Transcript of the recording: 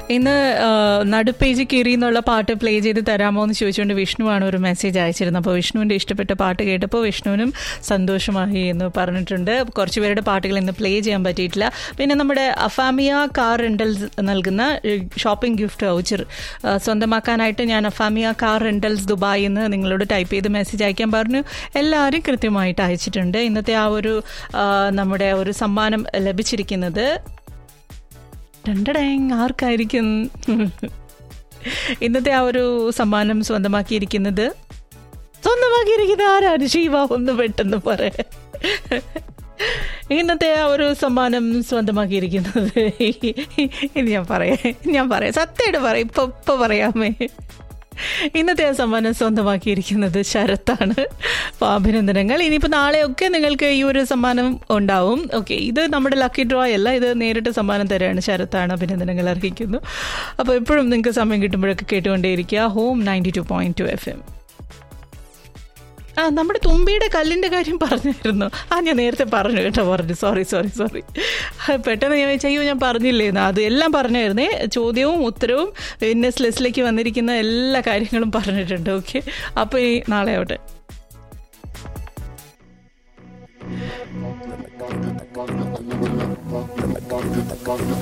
ഇന്ന് ആ, നടുപ്പേജ് കീറി എന്നുള്ള പാട്ട് പ്ലേ ചെയ്ത് തരാമോ എന്ന് ചോദിച്ചുകൊണ്ട് വിഷ്ണുവാണ് ഒരു മെസ്സേജ് അയച്ചിരുന്നത് അപ്പോൾ വിഷ്ണുവിൻ്റെ ഇഷ്ടപ്പെട്ട പാട്ട് കേട്ടപ്പോൾ വിഷ്ണുവിനും സന്തോഷമായി എന്ന് പറഞ്ഞിട്ടുണ്ട് കുറച്ച് പേരുടെ പാട്ടുകൾ ഇന്ന് പ്ലേ ചെയ്യാൻ പറ്റിയിട്ടില്ല പിന്നെ നമ്മുടെ അഫാമിയ കാർ റെൻ്റൽസ് നൽകുന്ന ഷോപ്പിംഗ് ഗിഫ്റ്റ് വൗച്ചർ സ്വന്തമാക്കാനായിട്ട് ഞാൻ അഫാമിയ കാർ റെൻ്റൽസ് ദുബായിൽ നിന്ന് നിങ്ങളോട് ടൈപ്പ് ചെയ്ത് മെസ്സേജ് അയക്കാൻ പറഞ്ഞു എല്ലാവരും കൃത്യമായിട്ട് അയച്ചിട്ടുണ്ട് ഇന്നത്തെ ആ ഒരു ആ, നമ്മുടെ ഒരു സമ്മാനം ലഭിച്ചിരിക്കുന്നത് രണ്ടടേങ് ആർക്കായിരിക്കും ഇന്നത്തെ ആ ഒരു സമ്മാനം സ്വന്തമാക്കിയിരിക്കുന്നത് സ്വന്തമാക്കിയിരിക്കുന്നത് ആരാണ് ശിവ ഒന്ന് പെട്ടെന്ന് പറയാ ഇന്നത്തെ ആ ഒരു സമ്മാനം സ്വന്തമാക്കിയിരിക്കുന്നത് ഇത് ഞാൻ പറയാം ഞാൻ പറയാം സത്യമായിട്ട് പറയാം ഇപ്പൊ ഇപ്പൊ പറയാമേ ഇന്നത്തെ ആ സമ്മാനം സ്വന്തമാക്കിയിരിക്കുന്നത് ശരത്താണ് അപ്പോൾ അഭിനന്ദനങ്ങൾ ഇനിയിപ്പോൾ നാളെയൊക്കെ നിങ്ങൾക്ക് ഈ ഒരു സമ്മാനം ഉണ്ടാവും ഓക്കെ ഇത് നമ്മുടെ ലക്കി ഡ്രോ അല്ല ഇത് നേരിട്ട് സമ്മാനം തരാണ് ശരത്താണ് അഭിനന്ദനങ്ങൾ അർഹിക്കുന്നു അപ്പോൾ എപ്പോഴും നിങ്ങൾക്ക് സമയം കിട്ടുമ്പോഴൊക്കെ കേട്ടുകൊണ്ടേയിരിക്കുക home ninety two point two F M ആ നമ്മുടെ തുമ്പിയുടെ കല്ലിൻ്റെ കാര്യം പറഞ്ഞായിരുന്നു ആ ഞാൻ നേരത്തെ പറഞ്ഞു കേട്ടോ പറഞ്ഞു സോറി സോറി സോറി പെട്ടെന്ന് ഞാൻ വെച്ചാൽ അയ്യോ ഞാൻ പറഞ്ഞില്ലേന്ന് അത് എല്ലാം പറഞ്ഞായിരുന്നേ ചോദ്യവും ഉത്തരവും പിന്നെ സ്ലെസ്സിലേക്ക് വന്നിരിക്കുന്ന എല്ലാ കാര്യങ്ങളും പറഞ്ഞിട്ടുണ്ട് ഓക്കെ അപ്പോൾ ഈ നാളെ ആവട്ടെ